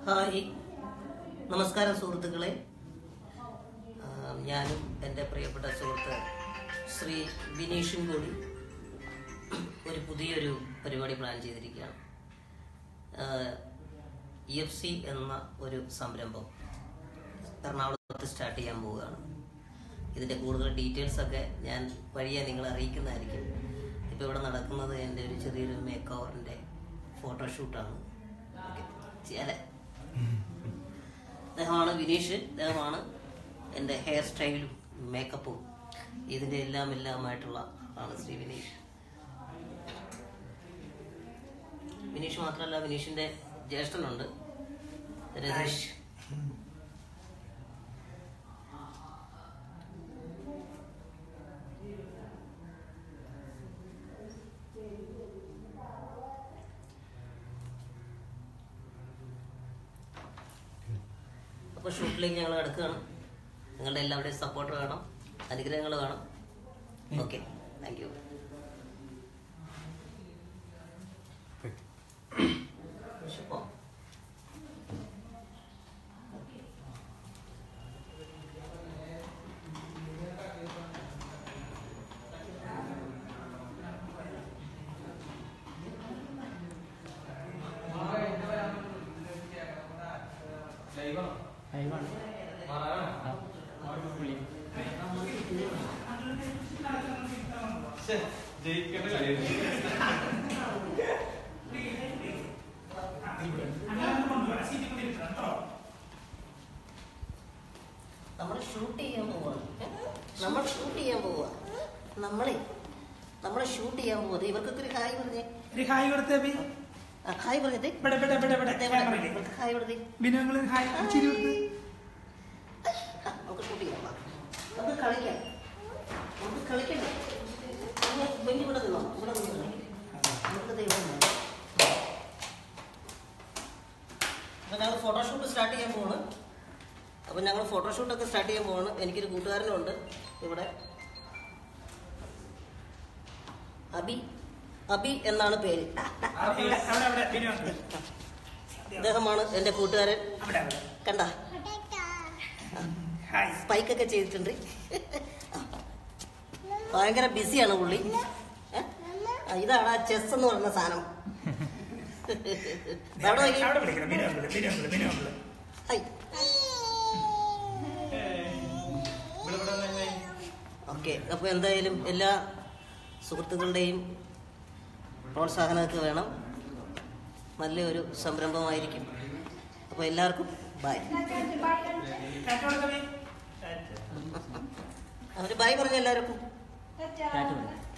Hi നമസ്കാരം സുഹൃത്തുക്കളെ ആ, ഞാനും എൻ്റെ പ്രിയപ്പെട്ട സുഹൃത്ത് ശ്രീ വിനീഷും കൂടി ഒരു പുതിയൊരു പരിപാടി പ്ലാൻ ചെയ്തിരിക്കുകയാണ് ഇ എഫ് സി എന്ന ഒരു സംരംഭം എറണാകുളത്ത് സ്റ്റാർട്ട് ചെയ്യാൻ പോവുകയാണ് ഇതിൻ്റെ കൂടുതൽ ഡീറ്റെയിൽസ് ഒക്കെ ഞാൻ വഴിയെ നിങ്ങളെ അറിയിക്കുന്നതായിരിക്കും ഇപ്പോൾ ഇവിടെ നടക്കുന്നത് എൻ്റെ ഒരു ചെറിയൊരു മേക്ക് ഓവറിൻ്റെ ഫോട്ടോഷൂട്ടാണ് ചെയ്യാലേ അദ്ദേഹമാണ് വിനീഷ് അദ്ദേഹമാണ് എൻ്റെ ഹെയർ സ്റ്റൈലും മേക്കപ്പും ഇതിൻ്റെ എല്ലാം എല്ലാമായിട്ടുള്ള ആളാണ് ശ്രീ വിനീഷ് വിനീഷ് മാത്രമല്ല വിനീഷിൻ്റെ ജ്യേഷ്ഠനുണ്ട് രതീഷ് അപ്പോൾ ഷൂട്ടിലേക്ക് ഞങ്ങൾ കിടക്കുകയാണ് നിങ്ങളുടെ എല്ലാവരുടെയും സപ്പോർട്ട് വേണം അനുഗ്രഹങ്ങൾ വേണം ഓക്കെ താങ്ക് യു ലൈവാണ് പുള്ളി നമ്മൾ ഷൂട്ട് ചെയ്യാൻ പോവാണ് ഏ? നമ്മൾ ഷൂട്ട് ചെയ്യാൻ പോവാ നമ്മളെ നമ്മളെ ഷൂട്ട് ചെയ്യാൻ പോകുന്നത് ഇവർക്കൊക്കെ ഒരു ഹായ് പറഞ്ഞേ ഒരു ഹായ് കൊടുത്തേ ബി ആ, ഹായ് പറഞ്ഞത് ഇവിടെ ഇവിടെ ഇവിടെ ഇവിടെ ക്യാമറയില്. ഹായ് കൊടുത്തേ ബിനു നിങ്ങൾ ഹായ് ചിരി കൊടുത്ത് ആ, നമുക്ക് ഷൂട്ട് ചെയ്യാം വാ. നമുക്ക് കളിക്കാം നമുക്ക് കളിക്കണ്ടേ നിങ്ങൾ ബെഞ്ച് ഇവിടെ നിന്നോ ഇവിടെ നിന്നോ നമുക്ക് ദൈവം വേണം. അപ്പൊ ഞങ്ങൾ ഫോട്ടോഷൂട്ട് സ്റ്റാർട്ട് ചെയ്യാൻ പോവാണ് അപ്പൊ ഞങ്ങൾ ഫോട്ടോഷൂട്ടൊക്കെ സ്റ്റാർട്ട് ചെയ്യാൻ പോവാണ് എനിക്കൊരു കൂട്ടുകാരനുണ്ട് ഇവിടെ അബി അബി എന്നാണ് പേര് അവിടെ അവിടെ അവിടെ ബിനു uncle. അദ്ദേഹമാണ് എൻ്റെ കൂട്ടുകാരൻ അവിടെ അവിടെ കണ്ട ഹായ് സ്പൈക്കൊക്കെ ചെയ്തിട്ടുണ്ട് ഭയങ്കര ബിസിയാണ് പുള്ളി ഏ? ആ, ഇതാണ് ആ ചെസ് എന്ന് പറയുന്ന സാധനം അവിടെ നോക്കി. അവിടെ വിളിക്കണം Binu uncle, Binu uncle, Binu uncle. Hi. Okay അപ്പൊ എന്തായാലും എല്ലാ സുഹൃത്തുക്കളുടെയും പ്രോത്സാഹനമൊക്കെ വേണം നല്ലൊരു സംരംഭമായിരിക്കും അപ്പോൾ എല്ലാവർക്കും ബൈ ടാറ്റ കൊടുക്ക് ബി. അവർ ബൈ പറഞ്ഞ എല്ലാവർക്കും ടാറ്റ പറയും